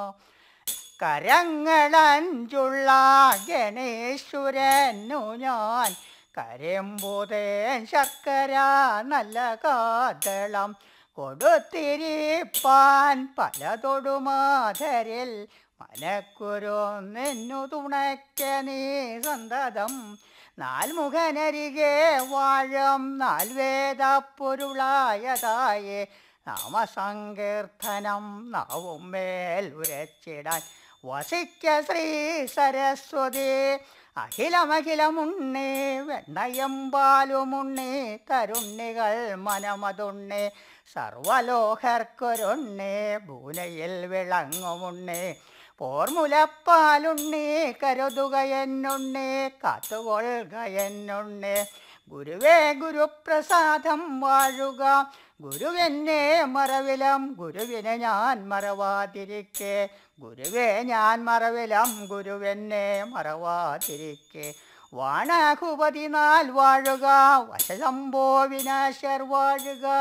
കരങ്ങളഞ്ചുള്ള ഗണേശ്വരനു ഞാൻ കരിമ്പുതേൻ ശർക്കര നല്ല കാതളം കൊടുത്തിരിപ്പാൻ പലതൊടുമാതരിൽ മനക്കുരു നിന്നു തുണയ്ക്ക നീ സന്തതം നാൽമുഖനരികെ വാഴം നാൽവേദ പൊരുളായതായേ നാമസങ്കീർത്തനം നാവും മേൽ ഉരച്ചിടാൻ വസിക്ക ശ്രീ സരസ്വതി അഖിലമഖിലമുണ്ണി വെണ്ണയമ്പാലുമുണ്ണി തരുണ്ണികൾ മനമതുണ്ണി സർവലോകർക്കൊരുണ്ണി ഭൂനയിൽ വിളങ്ങുമുണ്ണി പോർമുലപ്പാലുണ്ണി കരുതുക എന്നുണ്ണി കാത്തുകൊള്ളുക എന്നുണ്ണി ഗുരുവേ ഗുരുപ്രസാദം വാഴുക ഗുരുവെന്നെ മറവിലം ഗുരുവിനെ ഞാൻ മറവാതിരിക്കെ ഗുരുവേ ഞാൻ മറവിലം ഗുരുവെന്നെ മറവാതിരിക്കെ വാണാഹുപതി നാൾ വാഴുക വശസംഭോ വിനാശർ വാഴുക